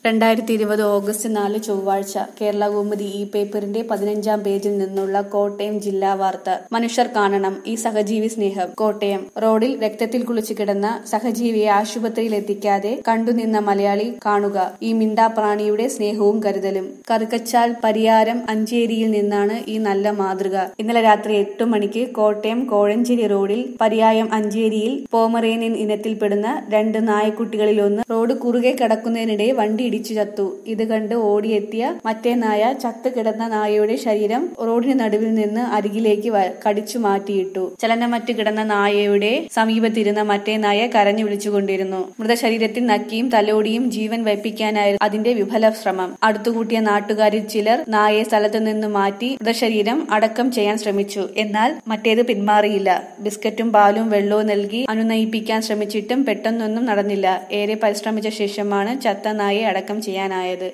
രണ്ടായിരത്തി ഇരുപത് ഓഗസ്റ്റ് നാല് ചൊവ്വാഴ്ച കേരള കൗമുദി ഈ പേപ്പറിന്റെ പതിനഞ്ചാം പേജിൽ നിന്നുള്ള കോട്ടയം ജില്ലാ വാർത്ത മനുഷ്യർ കാണണം ഈ സഹജീവി സ്നേഹം കോട്ടയം റോഡിൽ രക്തത്തിൽ കുളിച്ചു കിടന്ന സഹജീവിയെ ആശുപത്രിയിൽ എത്തിക്കാതെ കണ്ടുനിന്ന മലയാളി കാണുക ഈ മിണ്ടാപ്രാണിയുടെ സ്നേഹവും കരുതലും കറുക്കച്ചാൽ പരിയാരം അഞ്ചേരിയിൽ നിന്നാണ് ഈ നല്ല മാതൃക ഇന്നലെ രാത്രി എട്ടു മണിക്ക് കോട്ടയം കോഴഞ്ചേരി റോഡിൽ പരിയായം അഞ്ചേരിയിൽ പോമറേനിയൻ ഇനത്തിൽപ്പെടുന്ന രണ്ട് നായക്കുട്ടികളിൽ ഒന്ന് റോഡ് കുറുകെ കിടക്കുന്നതിനിടെ വണ്ടി ഇടിച്ചു ചത്തു ഇത് കണ്ട് ഓടിയെത്തിയ മറ്റേ നായ ചത്തു കിടന്ന നായയുടെ ശരീരം റോഡിന് നടുവിൽ നിന്ന് അരികിലേക്ക് വ- കടിച്ചു മാറ്റിയിട്ടു ചലനമറ്റ് കിടന്ന നായയുടെ സമീപത്തിരുന്ന മറ്റേ നായ കരഞ്ഞു വിളിച്ചുകൊണ്ടിരുന്നു മൃതശരീരത്തിൽ നക്കിയും തലോടിയും ജീവൻ വയ്പ്പിക്കാനായിരുന്നു അതിന്റെ വിഫല ശ്രമം അടുത്തുകൂട്ടിയ നാട്ടുകാരിൽ ചിലർ നായയെ സ്ഥലത്തു നിന്ന് മാറ്റി മൃതശരീരം അടക്കം ചെയ്യാൻ ശ്രമിച്ചു എന്നാൽ മറ്റേത് പിന്മാറിയില്ല ബിസ്ക്കറ്റും പാലും വെള്ളവും നൽകി അനുനയിപ്പിക്കാൻ ശ്രമിച്ചിട്ടും പെട്ടെന്നൊന്നും നടന്നില്ല ഏറെ പരിശ്രമിച്ച ശേഷമാണ് ചത്ത നായയെ അടക്കം ചെയ്യാനായത്